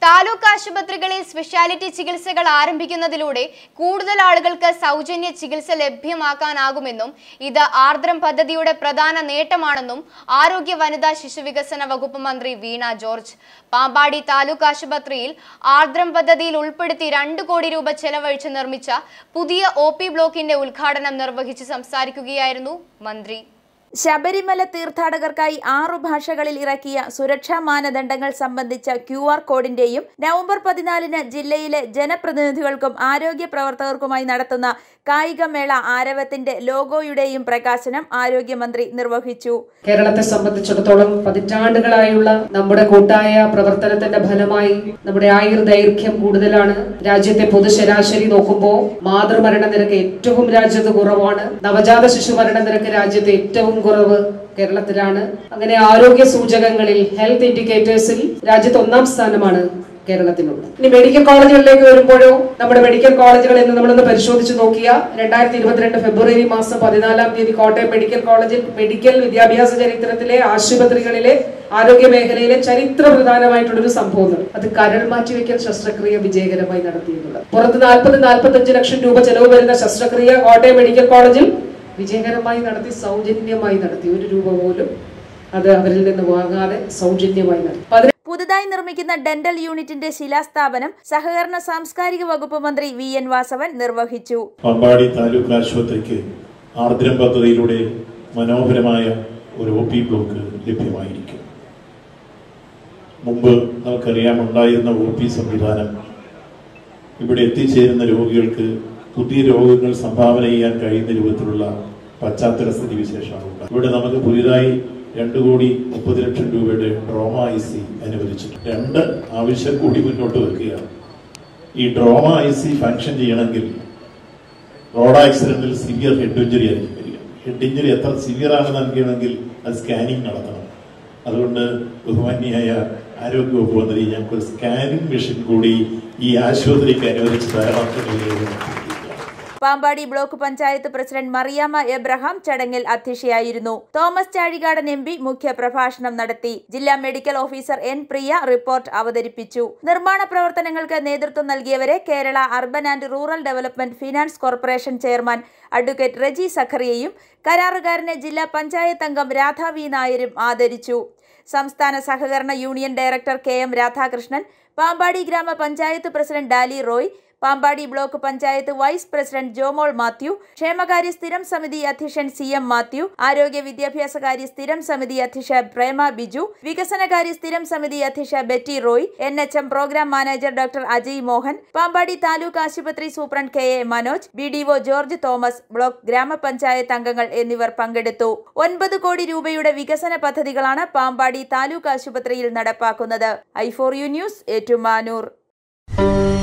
താലൂക്ക് ആശുപത്രികളിൽ സ്പെഷ്യാലിറ്റി ചികിത്സകൾ ആരംഭിക്കുന്നതിലൂടെ കൂടുതൽ ആളുകൾക്ക് സൗജന്യ ചികിത്സ ലഭ്യമാക്കാനാകുമെന്നും ഇത് ആർദ്രം പദ്ധതിയുടെ പ്രധാന നേട്ടമാണെന്നും ആരോഗ്യ വനിതാ ശിശുവികസന വകുപ്പ് മന്ത്രി വീണ ജോർജ് പാമ്പാടി താലൂക്ക് ആശുപത്രിയിൽ ആർദ്രം പദ്ധതിയിൽ ഉൾപ്പെടുത്തി രണ്ട് കോടി രൂപ ചെലവഴിച്ച് നിർമ്മിച്ച പുതിയ ഒ ബ്ലോക്കിന്റെ ഉദ്ഘാടനം നിർവഹിച്ച് സംസാരിക്കുകയായിരുന്നു മന്ത്രി ശബരിമല തീർത്ഥാടകർക്കായി ആറു ഭാഷകളിൽ ഇറക്കിയ സുരക്ഷാ മാനദണ്ഡങ്ങൾ സംബന്ധിച്ച ക്യു ആർ കോഡിന്റെയും നവംബർ പതിനാലിന് ജില്ലയിലെ ജനപ്രതിനിധികൾക്കും ആരോഗ്യ പ്രവർത്തകർക്കുമായി നടത്തുന്ന കായികമേള ആരവത്തിന്റെ ലോഗോയുടെയും പ്രകാശനം ആരോഗ്യമന്ത്രി നിർവഹിച്ചു കേരളത്തെ സംബന്ധിച്ചിടത്തോളം പതിറ്റാണ്ടുകളായുള്ള നമ്മുടെ കൂട്ടായ പ്രവർത്തനത്തിന്റെ ഫലമായി നമ്മുടെ ആയുർ ദൈർഘ്യം കൂടുതലാണ് രാജ്യത്തെ പൊതുശരാശരി നോക്കുമ്പോൾ മാതൃമരണ നിരക്ക് ഏറ്റവും രാജ്യത്ത് കുറവാണ് നവജാത ശിശു മരണ നിരക്ക് രാജ്യത്ത് ഏറ്റവും കുറവ് കേരളത്തിലാണ് അങ്ങനെ ആരോഗ്യ സൂചകങ്ങളിൽ ഹെൽത്ത് ഇൻഡിക്കേറ്റേഴ്സിൽ രാജ്യത്ത് ഒന്നാം സ്ഥാനമാണ് കേരളത്തിനുള്ളത് ഇനി മെഡിക്കൽ കോളേജുകളിലേക്ക് വരുമ്പോഴോ നമ്മുടെ മെഡിക്കൽ കോളേജുകൾ എന്ന് നമ്മളൊന്ന് പരിശോധിച്ച് നോക്കിയ രണ്ടായിരത്തി ഇരുപത്തിരണ്ട് ഫെബ്രുവരി മാസം പതിനാലാം തീയതി കോട്ടയം മെഡിക്കൽ കോളേജിൽ മെഡിക്കൽ വിദ്യാഭ്യാസ ചരിത്രത്തിലെ ആശുപത്രികളിലെ ആരോഗ്യ മേഖലയിലെ ചരിത്ര പ്രധാനമായിട്ടുള്ള ഒരു സംഭവം അത് കരൾ മാറ്റിവെക്കൽ ശസ്ത്രക്രിയ വിജയകരമായി നടത്തിയെന്നുള്ളത് പുറത്ത് നാൽപ്പത് നാൽപ്പത്തഞ്ച് ലക്ഷം രൂപ ചെലവ് വരുന്ന ശസ്ത്രക്രിയ കോട്ടയം മെഡിക്കൽ കോളേജിൽ വിജയകരമായി നടത്തി സൗജന്യമായി നടത്തി ഒരു രൂപ പോലും അത് അവരിൽ നിന്ന് വാങ്ങാതെ സൗജന്യമായി നടത്തി പതിനെ- പുതുതായി നിർമ്മിക്കുന്ന ഡെന്റൽ യൂണിറ്റിന്റെ ശിലാസ്ഥാപനം സഹകരണ സാംസ്കാരിക വകുപ്പ് മന്ത്രി വി എൻ വാസവൻ നിർവഹിച്ചു പമ്പാടി താലൂക്ക് ആശുപത്രിക്ക് ആർദ്രം പദ്ധതിയിലൂടെ മനോഹരമായ ഒരു ഒ പി ബ്ലോക്ക് ലഭ്യമായിരിക്കും മുമ്പ് നമുക്കറിയാം ഉണ്ടായിരുന്ന ഒ പി സംവിധാനം ഇവിടെ എത്തിച്ചേരുന്ന രോഗികൾക്ക് പുതിയ രോഗങ്ങൾ സംഭാവന ചെയ്യാൻ കഴിയുന്ന രൂപത്തിലുള്ള പശ്ചാത്തല സ്ഥിതി വിശേഷമാണ് ഉണ്ടായത്. ഇവിടെ നമുക്ക് പുതിയതായി രണ്ട് കോടി മുപ്പത് ലക്ഷം രൂപയുടെ ഡ്രോമ ഐ സി അനുവദിച്ചിട്ടുണ്ട് രണ്ട് ആവശ്യം കൂടി മുന്നോട്ട് വെക്കുകയാണ് ഈ ഡ്രോമ ഐ സി ഫങ്ഷൻ ചെയ്യണമെങ്കിൽ റോഡ് ആക്സിഡന്റിൽ സിവിയർ ഹെഡ് ഇഞ്ചുറി ആയിരിക്കും വരിക ഹെഡ് ഇഞ്ചുറി എത്ര സിവിയർ ആണെന്ന് അറിയണമെങ്കിൽ അത് സ്കാനിങ് നടത്തണം അതുകൊണ്ട് ബഹുമാന്യായ ആരോഗ്യ വകുപ്പ് മന്ത്രി ഞങ്ങൾക്ക് ഒരു സ്കാനിങ് മെഷീൻ കൂടി ഈ ആശുപത്രിക്ക് അനുവദിച്ച് തരണം എന്ന് വിനയപൂർവ്വം പാമ്പാടി ബ്ലോക്ക് പഞ്ചായത്ത് പ്രസിഡന്റ് മറിയാമ്മ എബ്രഹാം ചടങ്ങിൽ അധ്യക്ഷയായിരുന്നു തോമസ് ചാഴികാടൻ എം പി മുഖ്യ പ്രഭാഷണം നടത്തി ജില്ലാ medical officer N Priya report അവതരിപ്പിച്ചു നിർമ്മാണ പ്രവർത്തനങ്ങൾക്ക് നേതൃത്വം നൽകിയവരെ Kerala urban and rural development finance corporation chairman advocate Reji സഖറിയയും കരാറുകാരനെ ജില്ലാ പഞ്ചായത്ത് അംഗം രാധാ വി നായരും ആദരിച്ചു സംസ്ഥാന സഹകരണ union director K M Radhakrishnan Pampady grama panchayat president Dally Roy Pampady block panchayat vice president Jomol Mathew ക്ഷേമകാര്യ സ്ഥിരം സമിതി അധ്യക്ഷൻ സി എം മാത്യു ആരോഗ്യ വിദ്യാഭ്യാസകാര്യ സ്ഥിരം സമിതി അധ്യക്ഷ പ്രേമ ബിജു വികസനകാര്യ സ്ഥിരം സമിതി അധ്യക്ഷ Betty Roy N H M programme manager doctor Ajay Mohan Pampady taluk ആശുപത്രി superintendent K A Manoj B D O George Thomas block grama panchayat അംഗങ്ങൾ എന്നിവർ പങ്കെടുത്തു ഒൻപത് കോടി രൂപയുടെ വികസന പദ്ധതികളാണ് പാമ്പാടി താലൂക്ക് ആശുപത്രിയിൽ നടപ്പാക്കുന്നത് I four you news Ettumanoor